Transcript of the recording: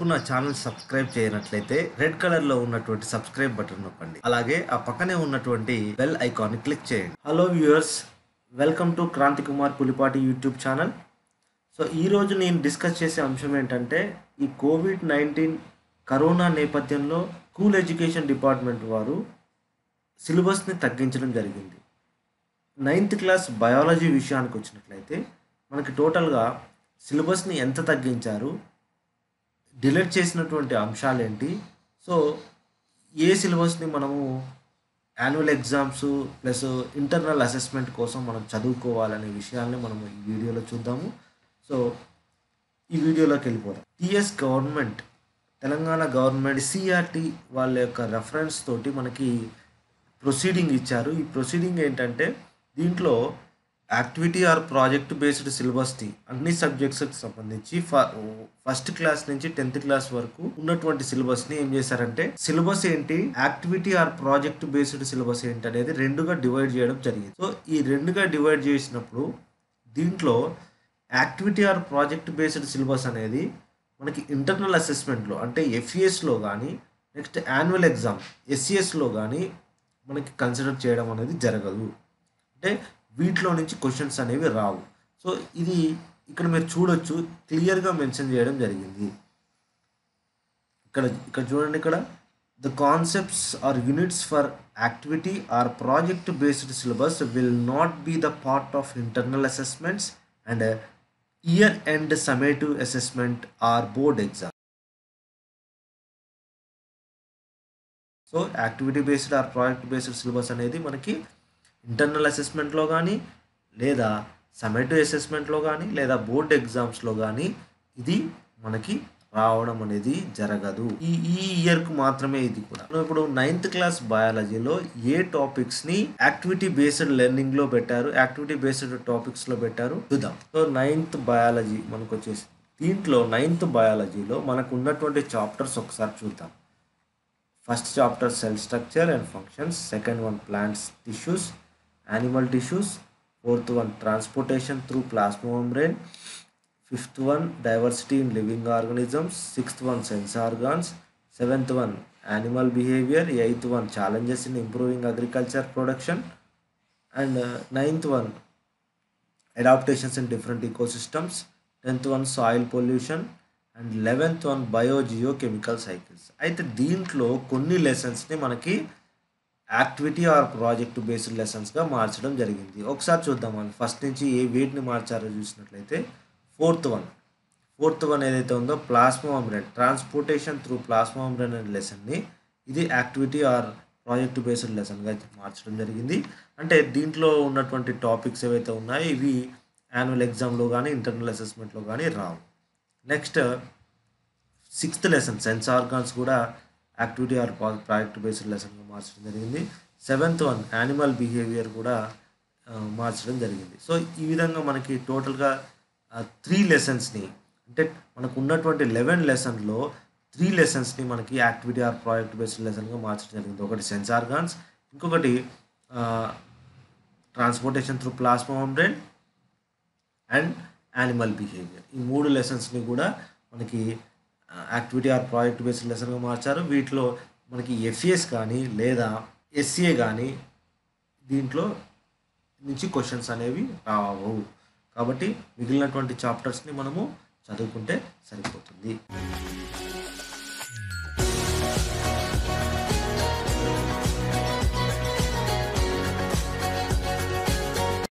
ఇంతవరకు నా channel subscribe చేయనట్లయితే రెడ్ కలర్ లో ఉన్నటువంటి సబ్స్క్రైబ్ బటన్ నొక్కండి అలాగే ఆ పక్కనే ఉన్నటువంటి బెల్ ఐకాన్ ని క్లిక్ చేయండి hello viewers welcome to Kranthi Kumar Pulipati YouTube channel so ఈరోజు నేను డిస్కస్ చేసే అంశం ఏంటంటే ఈ కోవిడ్ నైన్టీన్ కరోనా నేపథ్యంలో స్కూల్ ఎడ్యుకేషన్ డిపార్ట్మెంట్ వారు సిలబస్ని తగ్గించడం జరిగింది నైన్త్ క్లాస్ బయాలజీ విషయానికి వచ్చినట్లయితే మనకి టోటల్గా సిలబస్ని ఎంత తగ్గించారు డిలీట్ చేసినటువంటి అంశాలు ఏంటి సో ఏ సిలబస్ని మనము annual exams plus internal assessment కోసం మనం చదువుకోవాలనే విషయాల్ని మనము ఈ వీడియోలో చూద్దాము సో ఈ వీడియోలోకి వెళ్ళిపోదాం TS government Telangana government CRT వాళ్ళ యొక్క రెఫరెన్స్ తోటి మనకి ప్రొసీడింగ్ ఇచ్చారు ఈ ప్రొసీడింగ్ ఏంటంటే దీంట్లో యాక్టివిటీ ఆర్ ప్రాజెక్ట్ బేస్డ్ సిలబస్ని అన్ని సబ్జెక్ట్స్కి సంబంధించి ఫస్ట్ క్లాస్ నుంచి టెన్త్ క్లాస్ వరకు ఉన్నటువంటి సిలబస్ని ఏం చేశారంటే సిలబస్ ఏంటి activity or project based syllabus ఏంటి అనేది రెండుగా డివైడ్ చేయడం జరిగింది సో ఈ రెండుగా డివైడ్ చేసినప్పుడు దీంట్లో activity or project based syllabus అనేది మనకి ఇంటర్నల్ అసెస్మెంట్లో అంటే ఎఫ్ఈఎస్లో కానీ నెక్స్ట్ యాన్యువల్ ఎగ్జామ్ ఎస్సిఎస్లో కానీ మనకి కన్సిడర్ చేయడం అనేది జరగదు అంటే వీటిలో నుంచి క్వశ్చన్స్ అనేవి రావు సో ఇది ఇక్కడ మీరు చూడొచ్చు క్లియర్గా మెన్షన్ చేయడం జరిగింది ఇక్కడ ఇక్కడ చూడండి ఇక్కడ the concepts or units for activity or project based syllabus will not be the part of internal assessments and year end summative assessment or board exam so activity based or project based syllabus అనేది మనకి internal అసెస్మెంట్లో కానీ లేదా సమెటివ్ అసెస్మెంట్లో కానీ లేదా board ఎగ్జామ్స్లో కానీ ఇది మనకి రావడం అనేది జరగదు ఈ ఈ ఇయర్కు మాత్రమే ఇది కూడా ఇప్పుడు నైన్త్ క్లాస్ బయాలజీలో ఏ టాపిక్స్ని యాక్టివిటీ బేస్డ్ లెర్నింగ్లో పెట్టారు యాక్టివిటీ బేస్డ్ టాపిక్స్లో పెట్టారు చూద్దాం సో నైన్త్ బయాలజీ మనకు వచ్చేసి దీంట్లో నైన్త్ బయాలజీలో మనకు ఉన్నటువంటి చాప్టర్స్ ఒకసారి చూద్దాం first chapter cell structure and functions second one plants tissues animal tissues fourth one transportation through plasma membrane fifth one diversity in living organisms sixth one sense organs seventh one animal behaviour eighth one challenges in improving agriculture production and ninth one adaptations in different ecosystems tenth one soil pollution and eleventh one biogeochemical cycles అయితే దీంట్లో కొన్ని లెసన్స్ని మనకి activity or project based లెసన్స్గా మార్చడం జరిగింది ఒకసారి చూద్దాం మనం ఫస్ట్ నుంచి ఏ వేటిని మార్చారో చూసినట్లయితే ఫోర్త్ వన్ ఫోర్త్ వన్ ఏదైతే ఉందో plasma membrane transportation through plasma membrane అనే లెసన్ని ఇది యాక్టివిటీ ఆర్ ప్రాజెక్ట్ బేస్డ్ లెసన్గా మార్చడం జరిగింది అంటే దీంట్లో ఉన్నటువంటి టాపిక్స్ ఏవైతే ఉన్నాయో ఇవి యాన్యువల్ ఎగ్జామ్లో కానీ ఇంటర్నల్ అసెస్మెంట్లో కానీ రావు next sixth lesson sense organs కూడా యాక్టివిటీ ఆర్ ప్రాజెక్ట్ బేస్డ్ లెసన్గా మార్చడం జరిగింది సెవెంత్ వన్ యానిమల్ బిహేవియర్ కూడా మార్చడం జరిగింది సో ఈ విధంగా మనకి టోటల్గా త్రీ లెసన్స్ని అంటే మనకు ఉన్నటువంటి లెవెన్ లెసన్లో త్రీ లెసన్స్ని మనకి యాక్టివిటీ ఆర్ ప్రాజెక్ట్ బేస్డ్ లెసన్గా మార్చడం జరిగింది ఒకటి సెన్స్ ఆర్గాన్స్ ఇంకొకటి transportation through plasma membrane and animal behaviour ఈ మూడు లెసన్స్ని కూడా మనకి యాక్టివిటీ ఆర్ ప్రాజెక్ట్ బేస్డ్ లెసన్గా మార్చారు వీటిలో మనకి ఎఫ్ఏఎస్ కానీ లేదా ఎస్సీఏ కానీ దీంట్లో నుంచి క్వశ్చన్స్ అనేవి రావు కాబట్టి మిగిలినటువంటి చాప్టర్స్ని మనము చదువుకుంటే సరిపోతుంది